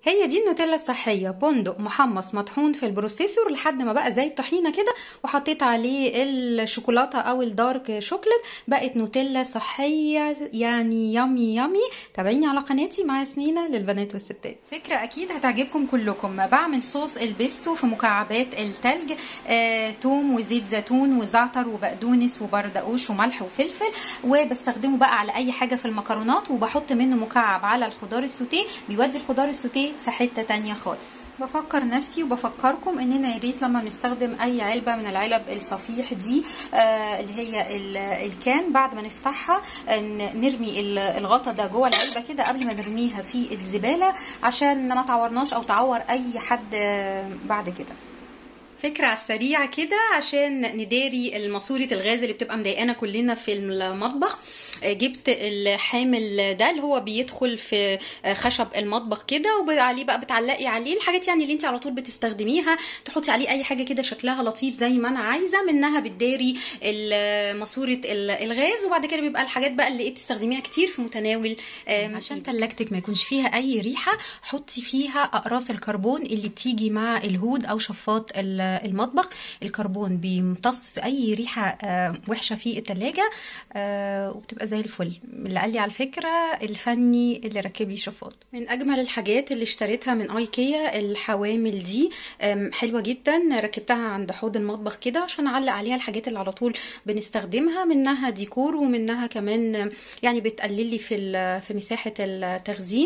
هي دي النوتيلا الصحية بندق محمص مطحون في البروسيسور لحد ما بقى زي الطحينة كده وحطيت عليه الشوكولاتة أو الدارك شوكليت بقت نوتيلا صحية يعني يامي يامي تابعيني على قناتي مع ياسمينة للبنات والستات فكرة أكيد هتعجبكم كلكم بعمل صوص البيستو في مكعبات التلج آه، توم وزيت زيتون وزعتر وبقدونس وبردقوش وملح وفلفل وبستخدمه بقى على أي حاجة في المكرونات وبحط منه مكعب على الخضار السوتيه بيودي الخضار السوتيه في حته تانية خالص بفكر نفسي وبفكر اننا يا ريت لما نستخدم اي علبه من العلب الصفيح دي آه اللي هي الكان بعد ما نفتحها آه نرمي الغطا ده جوه العلبه كده قبل ما نرميها في الزباله عشان ما تعورناش او تعور اي حد آه بعد كده فكرة على السريع كده عشان نداري الماسورة الغاز اللي بتبقى مضايقانا كلنا في المطبخ جبت الحامل ده اللي هو بيدخل في خشب المطبخ كده وعليه بقى بتعلقي عليه الحاجات يعني اللي انت على طول بتستخدميها تحطي عليه اي حاجه كده شكلها لطيف زي ما انا عايزه منها بتداري ماسوره الغاز وبعد كده بيبقى الحاجات بقى اللي بتستخدميها كتير في متناول عشان تلاجتك ما يكونش فيها اي ريحه حطي فيها اقراص الكربون اللي بتيجي مع الهود او شفاط المطبخ الكربون بيمتص اي ريحه وحشه في التلاجة وبتبقى زي الفل اللي قال لي على الفكره الفني اللي ركب لي شفاط من اجمل الحاجات اللي اشتريتها من ايكيا الحوامل دي حلوه جدا ركبتها عند حوض المطبخ كده عشان اعلق عليها الحاجات اللي على طول بنستخدمها منها ديكور ومنها كمان يعني بتقلل لي في في مساحه التخزين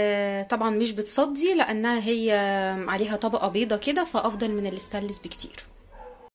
طبعا مش بتصدي لانها هي عليها طبقه بيضه كده فافضل من الاستانلس بكتير